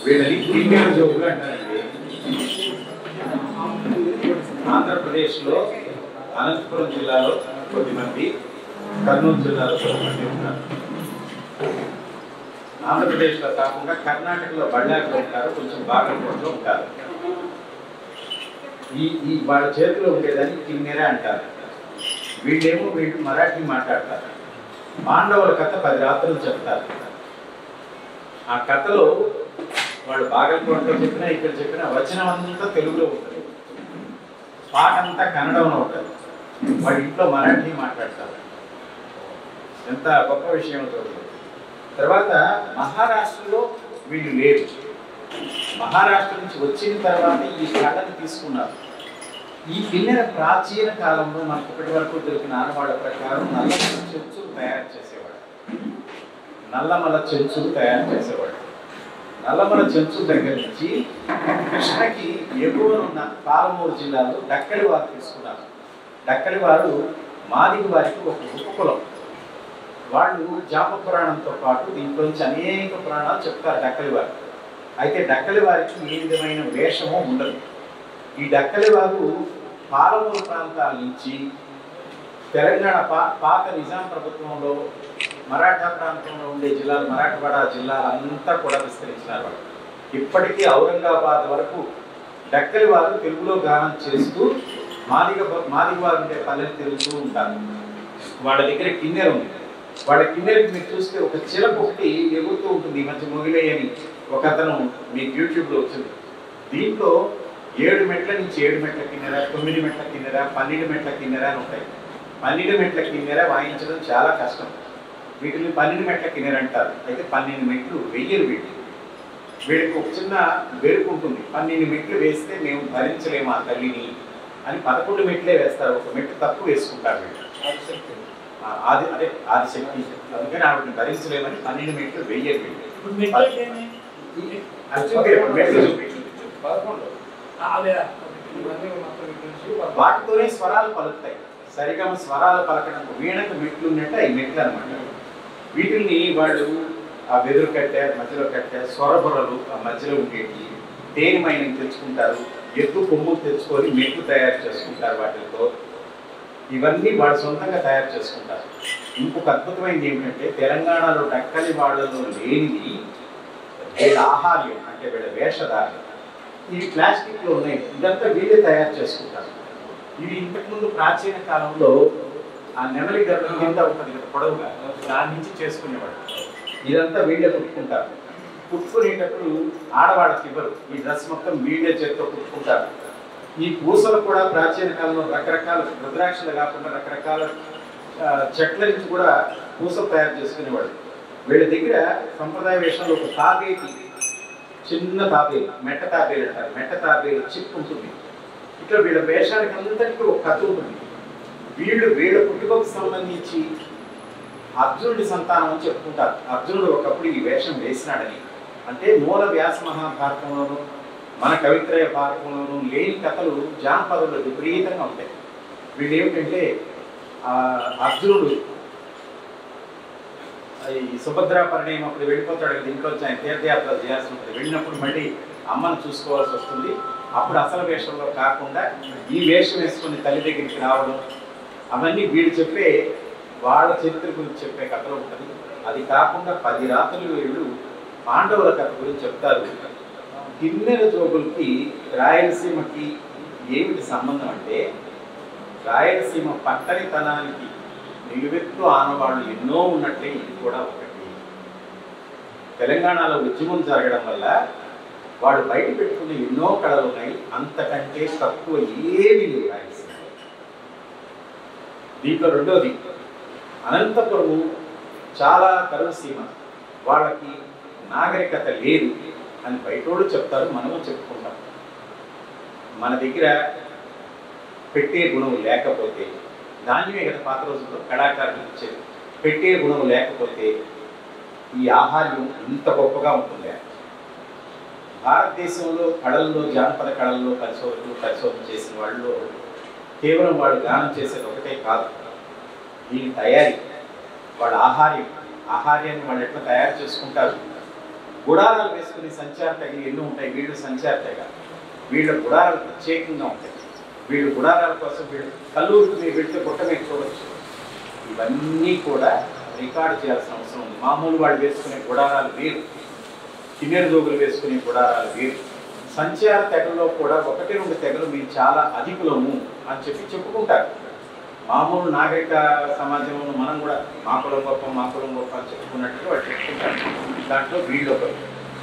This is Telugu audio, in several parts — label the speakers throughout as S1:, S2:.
S1: వీళ్ళని కింగర జోగులు అంటారండి ఆంధ్రప్రదేశ్లో అనంతపురం జిల్లాలో కొద్దిమంది కర్నూలు జిల్లాలో కొద్దిమంది ఉన్నారు ఆంధ్రప్రదేశ్లో కాకుండా కర్ణాటకలో బళ్ళారిలో ఉంటారు కొంచెం బాగలకోటలో ఉంటారు ఈ ఈ వాళ్ళ చేతిలో ఉండేదాన్ని కిన్నెర అంటారు వీళ్ళేమో వీళ్ళు మరాఠీ మాట్లాడతారు పాండవుల కథ పది రాత్రులు చెప్తారు ఆ కథలో వాళ్ళు బాగలకోటలో చెప్పినా ఇక్కడ చెప్పినా వచనం అంతా తెలుగులో ఉంటుంది పాట అంతా కన్నడంలో ఉంటుంది వాళ్ళ ఇంట్లో మరాఠీ మాట్లాడతారు ఎంత గొప్ప విషయం చూడండి తర్వాత మహారాష్ట్రలో వీళ్ళు లేరు మహారాష్ట్ర నుంచి వచ్చిన తర్వాత ఈ కళను తీసుకున్నారు ఈ కిన్నెర ప్రాచీన కాలంలో మనకు ఇప్పటి వరకు దొరికిన ఆనవాళ్ళ ప్రకారం నల్లమల చెంచులు తయారు చేసేవాడు నల్లమల చెంచులు తయారు చేసేవాడు నల్లమల చెంచుల దగ్గర నుంచి కృష్ణకి ఎగువన ఉన్న పాలమూరు జిల్లాలో డక్కలి వారు తీసుకున్నారు డక్కలి వారు మాదిగ వారికి ఒక ఉపకులం వాళ్ళు జాప పురాణంతో పాటు దీంట్లోంచి అనేక పురాణాలు చెప్తారు డక్కలి వారు అయితే డక్కలి వారికి ఏ విధమైన వేషము ఉండదు ఈ డక్కలి వారు పాలమూరు ప్రాంతాల నుంచి తెలంగాణ పా పాత నిజాం ప్రభుత్వంలో మరాఠా ప్రాంతంలో ఉండే జిల్లాలు మరాఠవాడ జిల్లాలంతా కూడా విస్తరించినారు వాళ్ళు ఇప్పటికీ ఔరంగాబాద్ వరకు డక్కలి వారు తెలుగులో గానం చేస్తూ మాదిగ మాదిగ వారు ఉండే పల్లెలు తిరుగుతూ ఉంటారు వాళ్ళ దగ్గర కిన్నెర ఉంది వాళ్ళ కిన్నెరకి మీరు చూస్తే ఒక చిలక ఒకటి ఎగురుతూ ఉంటుంది ఈ మధ్య మొగిలే అని ఒక అతను మీకు యూట్యూబ్లో వచ్చింది దీంట్లో ఏడు మెట్ల నుంచి ఏడు మెట్ల కిన్నెర తొమ్మిది మెట్ల కిన్నెర పన్నెండు మెట్ల కిన్నెర అని ఉంటాయి పన్నెండు మెట్ల కిన్నెర వాయించడం చాలా కష్టం వీటిని పన్నెండు మెట్ల కిన్నెర అంటారు అయితే పన్నెండు మెట్లు వెయ్యరు వీటి వీడికి ఒక చిన్న బెరుకు ఉంటుంది పన్నెండు మెట్లు వేస్తే మేము భరించలేము ఆ తల్లిని అని పదకొండు మెట్లే వేస్తారు ఒక మెట్టు తక్కువ వేసుకుంటారు వీళ్ళు ఆ, ఆది అదే ఆదిశక్తి అందుకని ఆవిడని భరించలేమని పన్నెండు మెట్లు వెయ్యరు వీళ్ళు
S2: ఇప్పుడు మెట్టు ఏమి?
S1: అది చూపించు, మెట్లు చూపించు.
S2: ఆ, అదే ఇవన్నీ మొత్తం ఇటు నుంచి పదకొండు.
S1: వాటితోనే స్వరాలు పలుకుతాయి సరిగమ స్వరాలు పలకడం వీణకు మెట్లు ఉన్నట్టు అవి మెట్లు అనమాట వీటిని వాళ్ళు ఆ వెదురు కట్టె మధ్యలో కట్టె స్వరబుర్రలు ఆ మధ్యలో ఉండేవి తేనె మైనం తెచ్చుకుంటారు ఎత్తు కొమ్ము తెచ్చుకొని మెట్లు తయారు చేసుకుంటారు వాటితో ఇవన్నీ వాళ్ళు సొంతంగా తయారు చేసుకుంటారు ఇంకొక అద్భుతమైనది ఏమిటంటే తెలంగాణలో డక్కలి వాళ్ళలో లేనిది వీళ్ళ ఆహార్యం అంటే వీళ్ళ వేషధారణ ఇవి ప్లాస్టిక్లో ఉన్నాయి ఇదంతా వీళ్ళే తయారు చేసుకుంటారు ఇవి ఇంతకుముందు ప్రాచీన కాలంలో ఆ నెమలి గర్భం కింద ఉంటుంది కదా పొడవుగా దాని నుంచి చేసుకునేవాడు ఇదంతా వీళ్ళే కుట్టుకుంటారు కుట్టుకునేటప్పుడు ఆడవాళ్ళకి ఇవ్వరు ఈ డ్రెస్ మొత్తం వీళ్ళే చేతితో కుట్టుకుంటారు ఈ పూసలు కూడా ప్రాచీన కాలంలో రకరకాల రుద్రాక్షలు కాకుండా రకరకాల ఆ, చెట్ల నుంచి కూడా పూసలు తయారు చేసుకునేవాడు వీళ్ళ దగ్గర సంప్రదాయ వేషంలో ఒక తాబేటి చిన్న తాబేలు మెట్ట తాబేలు అంటారు మెట్ట తాబేలు చిప్ ఉంటుంది ఇట్లా వీళ్ళ వేషానికి అంతటికీ ఒక కథ ఉంటుంది వీళ్ళు వీళ్ళ పుట్టుకకు సంబంధించి అర్జునుడి సంతానం అని చెప్పుకుంటారు అర్జునుడు ఒకప్పుడు ఈ వేషం వేసినాడని అంటే మూల వ్యాస మహాభారతంలోను మన కవిత్రయ భారతంలోను లేని కథలు జానపదంలో విపరీతంగా ఉంటాయి వీళ్ళు ఏమిటంటే ఆ అర్జునుడు ఈ సుభద్ర పరిణయం అప్పుడు వెళ్ళిపోతాడు కదా ఇంట్లో వచ్చి ఆయన తీర్థయాత్రలు చేయాల్సి ఉంటుంది వెళ్ళినప్పుడు మళ్ళీ అమ్మను చూసుకోవాల్సి వస్తుంది అప్పుడు అసలు వేషంలో కాకుండా ఈ వేషం వేసుకుని తల్లి దగ్గరికి రావడం అవన్నీ వీళ్ళు చెప్పే వాళ్ళ చరిత్ర గురించి చెప్పే కథలో ఉంటుంది అది కాకుండా పది రాత్రులు వీళ్ళు పాండవుల కథ గురించి చెప్తారు కిన్నెర జోగులకి రాయలసీమకి ఏమిటి సంబంధం అంటే రాయలసీమ పట్టణితనానికి నిలువెత్తు ఆనవాళ్ళు ఎన్నో ఉన్నట్లే ఇది కూడా ఒకటి తెలంగాణలో ఉద్యమం జరగడం వల్ల వాళ్ళు బయట పెట్టుకున్న ఎన్నో కళలు ఉన్నాయి అంతకంటే తక్కువ ఏమీ లేవు రాయలసీమ దీంట్లో రెండోది అనంతపురము చాలా కరువు సీమ వాళ్ళకి నాగరికత లేదు అని బయటోళ్ళు చెప్తారు మనము చెప్పుకుంటాం మన దగ్గర పెట్టే గుణం లేకపోతే ధాన్యమే కదా పాత రోజుల్లో కళాకారులు ఇచ్చేది పెట్టే గుణం లేకపోతే ఈ ఆహార్యం ఇంత గొప్పగా ఉంటుంది భారతదేశంలో కళల్లో జానపద కళల్లో పరిశోధకులు పరిశోధన చేసిన వాళ్ళు కేవలం వాళ్ళు గానం చేసేది ఒకటే కాదు దీని తయారీ వాళ్ళ ఆహార్యం ఆహార్యాన్ని వాళ్ళు ఎట్లా తయారు చేసుకుంటారు గుడారాలు వేసుకుని సంచార తెగలు ఎన్నో ఉంటాయి వీళ్ళు సంచార తెగ వీళ్ళ గుడారాలు ప్రత్యేకంగా ఉంటాయి వీళ్ళు గుడారాల కోసం వీళ్ళు కల్లూరుకు మీరు వెళ్తే గుట్ట మీద చూడొచ్చు ఇవన్నీ కూడా రికార్డు చేయాల్సిన అవసరం ఉంది మామూలు వాళ్ళు వేసుకునే గుడారాలు వేరు కిన్నెర జోగులు వేసుకునే గుడారాలు వేరు సంచార తెగల్లో కూడా ఒకటి రెండు తెగలు మేము చాలా అధికులము అని చెప్పి చెప్పుకుంటారు మామూలు నాగరిక సమాజంలో మనం కూడా మా కులం గొప్ప మా కులం గొప్ప అని చెప్పుకున్నట్టు వాళ్ళు చెప్పుకుంటారు దాంట్లో వీళ్ళు ఒకరు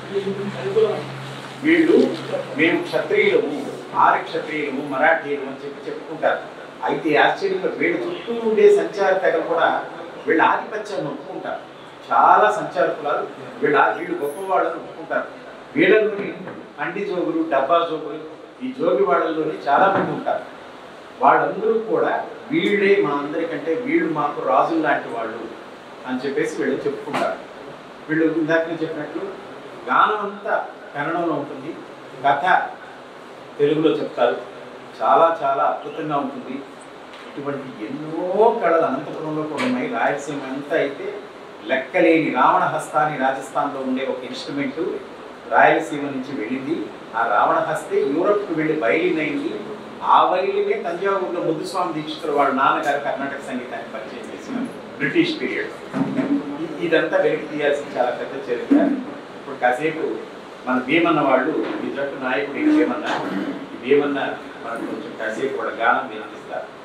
S1: వీళ్ళు మేము క్షత్రియులము ఆరి క్షత్రియులము మరాఠీయులు అని చెప్పి చెప్పుకుంటారు అయితే ఆశ్చర్యంగా వీళ్ళ చుట్టూ ఉండే సంచార తెగలు కూడా వీళ్ళ ఆధిపత్యాన్ని ఒప్పుకుంటారు చాలా సంచార కులాలు వీళ్ళ వీళ్ళు గొప్పవాళ్ళని ఒప్పుకుంటారు వీళ్ళలోని అండి జోగులు డబ్బా జోగులు ఈ జోగి వాళ్ళలోని చాలా మంది ఉంటారు వాళ్ళందరూ కూడా వీళ్ళే మా అందరికంటే వీళ్ళు మాకు రాజులు లాంటి వాళ్ళు అని చెప్పేసి వీళ్ళు చెప్పుకుంటారు వీళ్ళు ఇందాక నేను చెప్పినట్లు గానం అంతా కన్నడంలో ఉంటుంది కథ తెలుగులో చెప్తారు చాలా చాలా అద్భుతంగా ఉంటుంది ఇటువంటి ఎన్నో కళలు అనంతపురంలో కూడా ఉన్నాయి రాయలసీమ అంతా అయితే లెక్కలేని రావణ హస్తాని రాజస్థాన్లో ఉండే ఒక ఇన్స్ట్రుమెంట్ రాయలసీమ నుంచి వెళ్ళింది ఆ రావణ హస్తే యూరప్కి వెళ్ళి బయలిన్ అయింది ఆ బయలినే తంజావూరులో ముద్దుస్వామి దీక్షితులు వాళ్ళ నాన్నగారు కర్ణాటక సంగీతాన్ని పరిచయం చేసినారు బ్రిటిష్ పీరియడ్ ఇదంతా వెలికి తీయాల్సిన చాలా పెద్ద చరిత్ర ఇప్పుడు కాసేపు మన భీమన్న వాళ్ళు ఈ జట్టు నాయకుడు ఈ భీమన్న ఈ భీమన్న మనకు కొంచెం కాసేపు కూడా గానం వినిపిస్తారు